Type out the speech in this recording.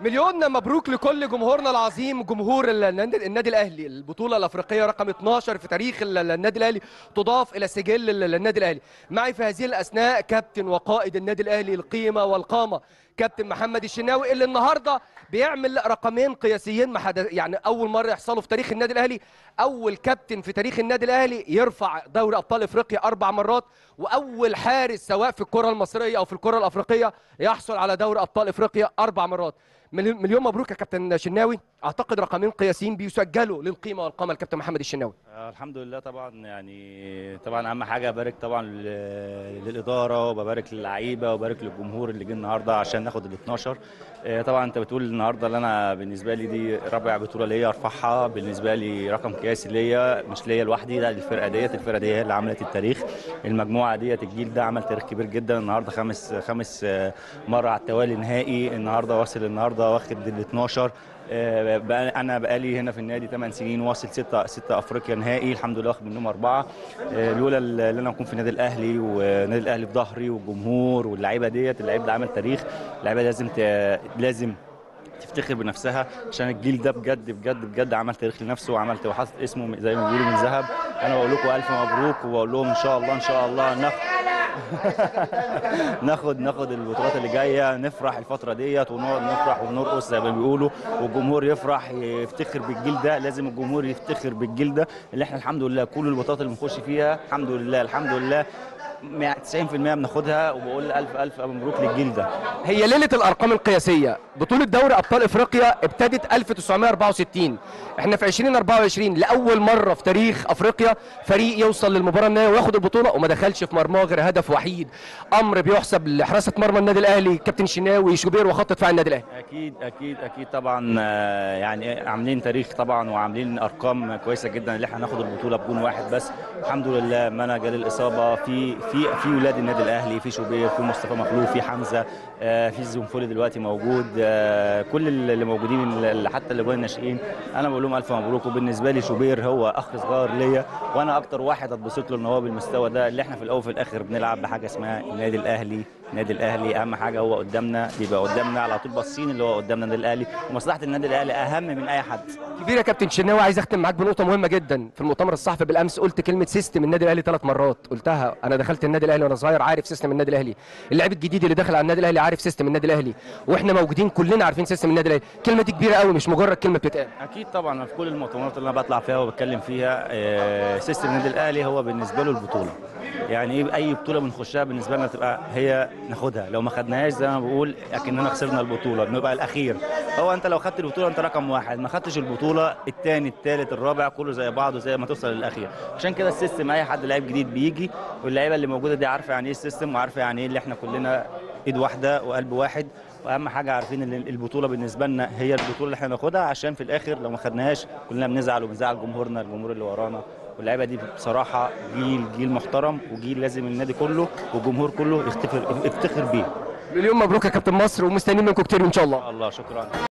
مليون مبروك لكل جمهورنا العظيم جمهور النادي النادي الاهلي البطوله الافريقيه رقم 12 في تاريخ ال- النادي الاهلي تضاف الى سجل ال- النادي الاهلي معي في هذه الاثناء كابتن وقائد النادي الاهلي القيمه والقامه كابتن محمد الشناوي اللي النهارده بيعمل رقمين قياسيين ما حدث يعني اول مره يحصلوا في تاريخ النادي الاهلي اول كابتن في تاريخ النادي الاهلي يرفع دوري ابطال افريقيا اربع مرات واول حارس سواء في الكره المصريه او في الكره الافريقيه يحصل على دوري ابطال افريقيا اربع مرات مليون مليون مبروك يا كابتن شناوي اعتقد رقمين قياسيين بيسجلوا للقيمه والقامه الكابتن محمد الشناوي آه، الحمد لله طبعا يعني طبعا اهم حاجه ابارك طبعا لل- للاداره وببارك للعيبه وبارك للجمهور اللي جه النهارده عشان ناخد ال 12 آه، طبعا انت بتقول النهارده اللي انا بالنسبه لي دي رابع بطوله ليا ارفعها بالنسبه لي رقم قياسي ليا مش ليا لوحدي لا الفرقه ديت الفرقه دي هي اللي عملت التاريخ المجموعه ديت الجيل ده عمل تاريخ كبير جدا النهارده خامس خامس آه، مره على التوالي نهائي النهارده واصل النهارده واخد ال 12 آه، بقى انا بقالي هنا في النادي 8 سنين واصل 6 6 افريقيا نهائي الحمد لله واخد منهم اربعه آه، لولا اللي انا اكون في النادي الاهلي والنادي الاهلي في ظهري والجمهور واللعيبه ديت اللعيب ده عمل تاريخ اللعيبه لازم ت- لازم تفتخر بنفسها عشان الجيل ده بجد بجد بجد عمل تاريخ لنفسه وعمل وحاطط اسمه زي ما بيقولوا من ذهب انا بقول لكم الف مبروك وبقول لهم ان شاء الله ان شاء الله ناخد ناخد ناخد البطولات اللي جايه نفرح الفتره ديت ونقعد نفرح ونرقص زي ما بيقولوا والجمهور يفرح يفتخر بالجيل ده لازم الجمهور يفتخر بالجيل ده اللي احنا الحمد لله كل البطولات اللي بنخش فيها الحمد لله الحمد لله 90% بناخدها وبقول الف الف مبروك للجيل ده هي ليله الارقام القياسيه بطوله دوري ابطال افريقيا ابتدت 1964 احنا في 2024 لاول مره في تاريخ افريقيا فريق يوصل للمباراه النهائيه وياخد البطوله وما دخلش في مرماه غير هدف وحيد امر بيحسب لحراسه مرمى النادي الاهلي كابتن شناوي شوبير وخط دفاع النادي الاهلي اكيد اكيد اكيد طبعا آه، يعني عاملين تاريخ طبعا وعاملين ارقام كويسه جدا اللي احنا ناخد البطوله بجون واحد بس الحمد لله ما انا جالي الاصابه في في في ولاد النادي الاهلي في شوبير في مصطفى مخلوف في حمزه آه، في الزنفولي دلوقتي موجود آه، كل اللي موجودين اللي حتى اللي جوه الناشئين انا بقول لهم الف مبروك وبالنسبه لي شوبير هو اخ صغير ليا وانا اكتر واحد اتبسط له ان هو بالمستوى ده اللي احنا في الاول وفي الاخر بنلعب بحاجه اسمها النادي الاهلي النادي الاهلي اهم حاجه هو قدامنا بيبقى قدامنا على طول باصين اللي هو قدامنا النادي الاهلي ومصلحه النادي الاهلي اهم من اي حد كبير يا كابتن شناوي عايز اختم معاك بنقطه مهمه جدا في المؤتمر الصحفي بالامس قلت كلمه سيستم النادي الاهلي ثلاث مرات قلتها انا دخلت النادي الاهلي وانا صغير عارف سيستم النادي الاهلي اللاعب الجديد اللي دخل على النادي الاهلي عارف سيستم النادي الاهلي واحنا موجودين كلنا عارفين سيستم النادي الاهلي الكلمه دي كبيره قوي مش مجرد كلمه بتتقال اكيد طبعا في كل المؤتمرات اللي انا بطلع فيها وبتكلم فيها آه، سيستم النادي الاهلي هو بالنسبه له البطوله يعني ايه اي بطوله بنخشها بالنسبه لنا تبقى هي ناخدها لو ما خدناهاش زي ما بقول اكننا خسرنا البطوله بنبقى الاخير هو انت لو خدت البطوله انت رقم واحد ما خدتش البطوله الثاني الثالث الرابع كله زي بعضه زي ما توصل للاخير عشان كده السيستم اي حد لعيب جديد بيجي واللعيبه اللي موجوده دي عارفه يعني ايه السيستم وعارفه يعني ايه اللي احنا كلنا ايد واحده وقلب واحد واهم حاجه عارفين ان البطوله بالنسبه لنا هي البطوله اللي احنا ناخدها عشان في الاخر لو ما خدناهاش كلنا بنزعل وبنزعل جمهورنا الجمهور اللي ورانا واللعيبه دي بصراحه جيل جيل محترم وجيل لازم النادي كله والجمهور كله يفتخر يفتخر بيه مليون مبروك يا كابتن مصر ومستنيين منكم كتير ان شاء الله الله شكرا